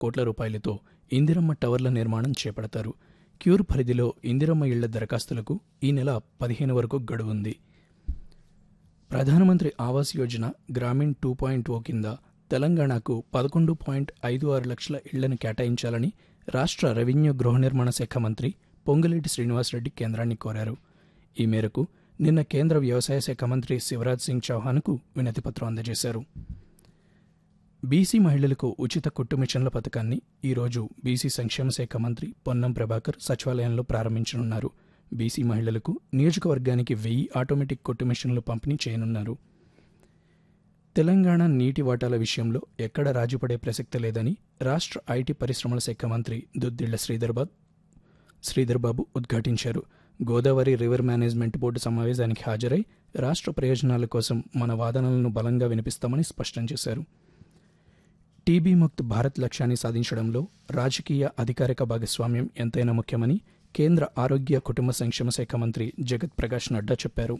కోట్ల రూపాయలతో ఇందిరమ్మ టవర్ల నిర్మాణం చేపడతారు క్యూర్ పరిధిలో ఇందిరమ్మ ఇళ్ల దరఖాస్తులకు ఈ నెల పదిహేను వరకు గడువు ఉంది ప్రధానమంత్రి Awas Yojana Gramin two point O కింద తెలంగాణకు పదకొండు పాయింట్ ఐదు ఆరు లక్షల ఇళ్లను కేటాయించాలని రాష్ట్ర రెవెన్యూ గృహ నిర్మాణ శాఖ మంత్రి పొంగులేటి శ్రీనివాసరెడ్డి కేంద్రాన్ని కోరారు ఈ మేరకు నిన్న కేంద్ర వ్యవసాయ శాఖ మంత్రి శివరాజ్ సింగ్ చౌహాన్కు వినతిపత్రం అందజేశారు బీసీ మహిళలకు ఉచిత కుట్టు మిషన్ల పథకాన్ని ఈరోజు బీసీ సంక్షేమ శాఖ మంత్రి పొన్నం ప్రభాకర్ సచివాలయంలో ప్రారంభించనున్నారు బీసీ మహిళలకు నియోజకవర్గానికి వెయ్యి ఆటోమేటిక్ కుట్టు మిషన్లు పంపిణీ చేయనున్నారు తెలంగాణ నీటి వాటాల విషయంలో ఎక్కడ రాజీపడే ప్రసక్తి లేదని రాష్ట్ర ఐటీ పరిశ్రమల శాఖ మంత్రి దుద్దిళ్ల శ్రీధర్బాద్ శ్రీధర్బాబు ఉద్ఘాటించారు గోదావరి రివర్ మేనేజ్మెంట్ బోర్డు సమావేశానికి హాజరై రాష్ట్ర ప్రయోజనాల కోసం మన వాదనలను బలంగా వినిపిస్తామని స్పష్టం చేశారు టీబీ ముక్త్ భారత్ లక్ష్యాన్ని సాధించడంలో రాజకీయ అధికారిక భాగస్వామ్యం ఎంతైనా ముఖ్యమని కేంద్ర ఆరోగ్య కుటుంబ సంక్షేమ శాఖ మంత్రి జగత్ ప్రకాష్ నడ్డా చెప్పారు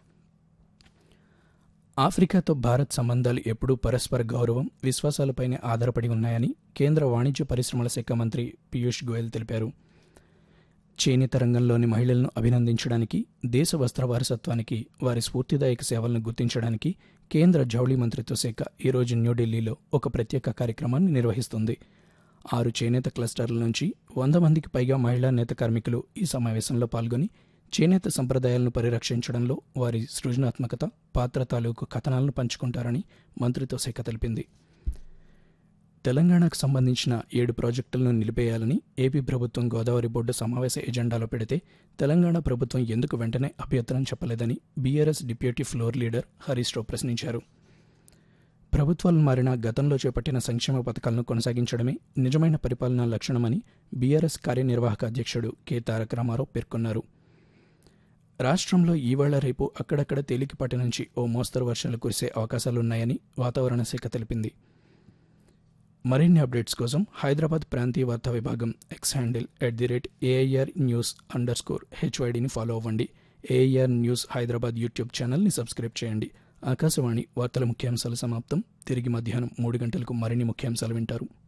ఆఫ్రికాతో భారత్ సంబంధాలు ఎప్పుడూ పరస్పర గౌరవం విశ్వాసాలపైనే ఆధారపడి ఉన్నాయని కేంద్ర వాణిజ్య పరిశ్రమల శాఖ మంత్రి పీయూష్ గోయల్ తెలిపారు చేనేత రంగంలోని మహిళలను అభినందించడానికి దేశ వస్త్ర వారసత్వానికి వారి స్ఫూర్తిదాయక సేవలను గుర్తించడానికి కేంద్ర జౌళి మంత్రిత్వ శాఖ ఈరోజు న్యూఢిల్లీలో ఒక ప్రత్యేక కార్యక్రమాన్ని నిర్వహిస్తుంది ఆరు చేనేత క్లస్టర్ల నుంచి వంద మందికి పైగా మహిళా నేత కార్మికులు ఈ సమావేశంలో పాల్గొని చేనేత సంప్రదాయాలను పరిరక్షించడంలో వారి సృజనాత్మకత పాత్ర తాలూకు కథనాలను పంచుకుంటారని మంత్రిత్వ శాఖ తెలిపింది తెలంగాణకు సంబంధించిన ఏడు ప్రాజెక్టులను నిలిపేయాలని ఏపీ ప్రభుత్వం గోదావరి బోర్డు సమావేశ ఎజెండాలో పెడితే తెలంగాణ ప్రభుత్వం ఎందుకు వెంటనే అభ్యంతరం చెప్పలేదని BRS deputy floor leader Harish Rao ప్రశ్నించారు ప్రభుత్వాలు మారిన గతంలో చేపట్టిన సంక్షేమ పథకాలను కొనసాగించడమే నిజమైన పరిపాలనా లక్షణమని బీఆర్ఎస్ కార్యనిర్వాహక అధ్యక్షుడు కె తారక రామారావు పేర్కొన్నారు రాష్ట్రంలో ఈవేళ రేపు అక్కడక్కడ తేలికపాటి నుంచి ఓ మోస్తరు వర్షాలు కురిసే అవకాశాలున్నాయని వాతావరణ శాఖ తెలిపింది మరిన్ని అప్డేట్స్ కోసం హైదరాబాద్ ప్రాంతీయ వార్తా విభాగం X handle at the rate AIR news underscore హెచ్వైడిని ఫాలో అవ్వండి ఏఐఆర్ న్యూస్ హైదరాబాద్ యూట్యూబ్ ఛానల్ని సబ్స్క్రైబ్ చేయండి ఆకాశవాణి వార్తల ముఖ్యాంశాలు సమాప్తం తిరిగి మధ్యాహ్నం మూడు గంటలకు మరిన్ని ముఖ్యాంశాలు వింటారు